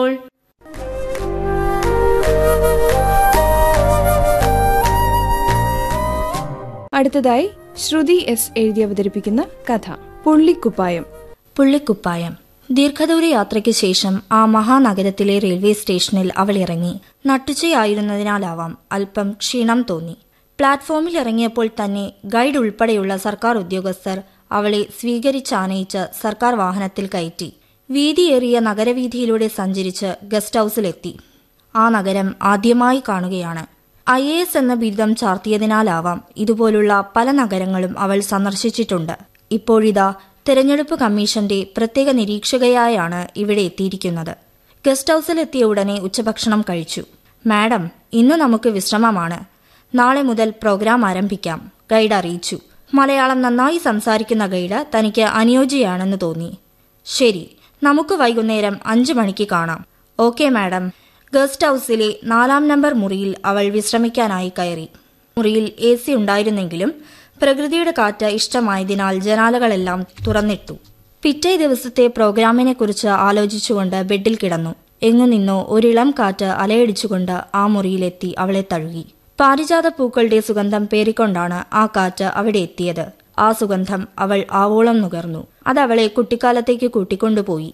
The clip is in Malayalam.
അടുത്തതായി ശ്രുതി എസ് എഴുതി അവതരിപ്പിക്കുന്ന കഥ പുള്ളിക്കുപ്പായം പുള്ളിക്കുപ്പായം ദീർഘദൂര യാത്രയ്ക്ക് ശേഷം ആ മഹാനഗരത്തിലെ റെയിൽവേ സ്റ്റേഷനിൽ അവൾ ഇറങ്ങി നട്ടുച്ചയായിരുന്നതിനാലാവാം അല്പം ക്ഷീണം തോന്നി പ്ലാറ്റ്ഫോമിൽ ഇറങ്ങിയപ്പോൾ തന്നെ ഗൈഡ് ഉൾപ്പെടെയുള്ള സർക്കാർ ഉദ്യോഗസ്ഥർ അവളെ സ്വീകരിച്ചാനയിച്ച് സർക്കാർ വാഹനത്തിൽ കയറ്റി വീതിയേറിയ നഗരവീഥിയിലൂടെ സഞ്ചരിച്ച് ഗസ്റ്റ് ഹൌസിലെത്തി ആ നഗരം ആദ്യമായി കാണുകയാണ് ഐ എ എസ് എന്ന ബിരുദം ചാർത്തിയതിനാലാവാം ഇതുപോലുള്ള പല നഗരങ്ങളും അവൾ സന്ദർശിച്ചിട്ടുണ്ട് ഇപ്പോഴിതാ തെരഞ്ഞെടുപ്പ് കമ്മീഷന്റെ പ്രത്യേക നിരീക്ഷകയായാണ് ഇവിടെ എത്തിയിരിക്കുന്നത് ഗസ്റ്റ് ഹൌസിലെത്തിയ ഉടനെ ഉച്ചഭക്ഷണം കഴിച്ചു മാഡം ഇന്ന് നമുക്ക് വിശ്രമമാണ് നാളെ മുതൽ പ്രോഗ്രാം ആരംഭിക്കാം ഗൈഡ് അറിയിച്ചു മലയാളം നന്നായി സംസാരിക്കുന്ന ഗൈഡ് തനിക്ക് അനുയോജ്യയാണെന്ന് തോന്നി ശരി നമുക്ക് വൈകുന്നേരം അഞ്ചു മണിക്ക് കാണാം ഓക്കെ മാഡം ഗസ്റ്റ് ഹൌസിലെ നാലാം നമ്പർ മുറിയിൽ അവൾ വിശ്രമിക്കാനായി കയറി മുറിയിൽ എ സി ഉണ്ടായിരുന്നെങ്കിലും പ്രകൃതിയുടെ കാറ്റ് ഇഷ്ടമായതിനാൽ ജനാലകളെല്ലാം തുറന്നിട്ടു പിറ്റേ ദിവസത്തെ പ്രോഗ്രാമിനെക്കുറിച്ച് ആലോചിച്ചുകൊണ്ട് ബെഡിൽ കിടന്നു എങ്ങു നിന്നോ ഒരിളം കാറ്റ് അലയടിച്ചുകൊണ്ട് ആ മുറിയിലെത്തി അവളെ തഴുകി പാരിജാത പൂക്കളുടെ സുഗന്ധം പേറിക്കൊണ്ടാണ് ആ കാറ്റ് അവിടെ എത്തിയത് ആ സുഗന്ധം അവൾ ആവോളം നുകർന്നു അതവളെ കുട്ടിക്കാലത്തേക്ക് കൂട്ടിക്കൊണ്ടുപോയി